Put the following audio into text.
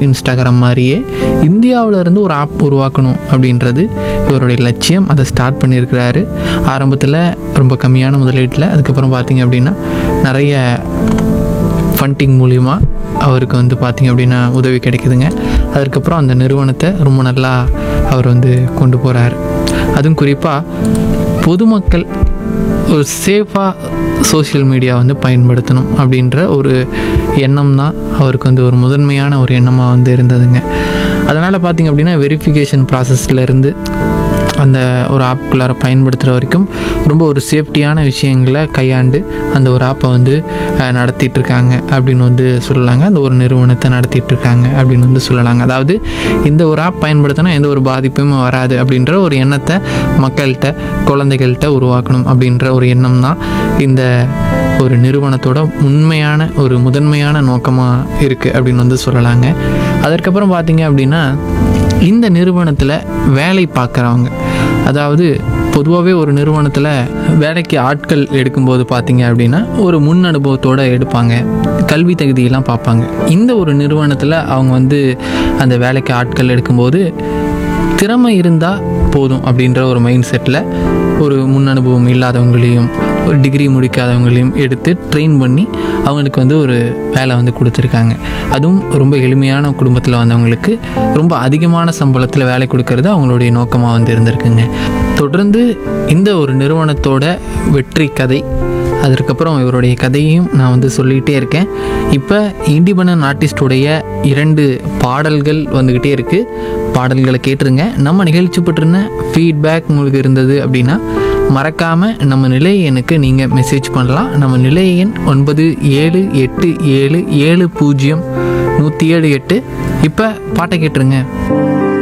Instagram மாதிரியே இந்தியாவுல இருந்து ஒரு ஆப் உருவாக்கணும் அப்படின்றது இவருடைய லட்சியம் அதை ஸ்டார்ட் பண்ணியிருக்கிறாரு ஆரம்பத்தில் ரொம்ப கம்மியான முதலீட்டில் அதுக்கப்புறம் பார்த்தீங்க அப்படின்னா நிறைய ஃபண்டிங் மூலிமா அவருக்கு வந்து பார்த்திங்க அப்படின்னா உதவி கிடைக்குதுங்க அதுக்கப்புறம் அந்த நிறுவனத்தை ரொம்ப நல்லா அவர் வந்து கொண்டு போகிறாரு அதுவும் குறிப்பாக பொதுமக்கள் ஒரு சேஃபாக சோஷியல் மீடியா வந்து பயன்படுத்தணும் அப்படின்ற ஒரு எண்ணம் தான் அவருக்கு வந்து ஒரு முதன்மையான ஒரு எண்ணமாக வந்து இருந்ததுங்க அதனால் பார்த்திங்க அப்படின்னா வெரிஃபிகேஷன் ப்ராசஸ்லேருந்து அந்த ஒரு ஆப்புக்குள்ளார பயன்படுத்துகிற வரைக்கும் ரொம்ப ஒரு சேஃப்டியான விஷயங்களை கையாண்டு அந்த ஒரு ஆப்பை வந்து அஹ், நடத்திட்டு இருக்காங்க அப்படின்னு வந்து சொல்லலாங்க அந்த ஒரு நிறுவனத்தை நடத்திட்டு இருக்காங்க அப்படின்னு வந்து சொல்லலாங்க அதாவது இந்த ஒரு ஆப் பயன்படுத்தினா எந்த ஒரு பாதிப்பும் வராது அப்படின்ற ஒரு எண்ணத்தை மக்கள்கிட்ட குழந்தைகள்கிட்ட உருவாக்கணும் அப்படின்ற ஒரு எண்ணம் தான் இந்த ஒரு நிறுவனத்தோட உண்மையான ஒரு முதன்மையான நோக்கமாக இருக்குது அப்படின்னு வந்து சொல்லலாங்க அதற்கப்புறம் பார்த்தீங்க அப்படின்னா இந்த நிறுவனத்தில் வேலை பார்க்குறவங்க அதாவது பொதுவாகவே ஒரு நிறுவனத்தில் வேலைக்கு ஆட்கள் எடுக்கும்போது பார்த்தீங்க அப்படின்னா ஒரு முன் அனுபவத்தோடு எடுப்பாங்க கல்வி தகுதியெல்லாம் பார்ப்பாங்க இந்த ஒரு நிறுவனத்தில் அவங்க வந்து அந்த வேலைக்கு ஆட்கள் எடுக்கும்போது திறமை இருந்தால் போதும் அப்படின்ற ஒரு மைண்ட் செட்டில் ஒரு முன் அனுபவம் இல்லாதவங்களையும் ஒரு டிகிரி முடிக்காதவங்களையும் எடுத்து ட்ரெயின் பண்ணி அவங்களுக்கு வந்து ஒரு வேலை வந்து கொடுத்துருக்காங்க அதுவும் ரொம்ப எளிமையான குடும்பத்தில் வந்தவங்களுக்கு ரொம்ப அதிகமான சம்பளத்தில் வேலை கொடுக்கறது அவங்களுடைய நோக்கமாக வந்து இருந்திருக்குங்க தொடர்ந்து இந்த ஒரு நிறுவனத்தோட வெற்றி கதை அதற்கப்புறம் இவருடைய கதையையும் நான் வந்து சொல்லிகிட்டே இருக்கேன் இப்போ இண்டிபெண்ட் ஆர்டிஸ்டுடைய இரண்டு பாடல்கள் வந்துக்கிட்டே இருக்குது பாடல்களை கேட்டுருங்க நம்ம நிகழ்ச்சி பற்றின ஃபீட்பேக் உங்களுக்கு இருந்தது அப்படின்னா மறக்காமல் நம்ம நிலைய எண்ணுக்கு நீங்கள் மெசேஜ் பண்ணலாம் நம்ம நிலைய எண் ஒன்பது ஏழு எட்டு ஏழு ஏழு பூஜ்ஜியம் நூற்றி ஏழு எட்டு இப்போ பாட்டை கேட்டுருங்க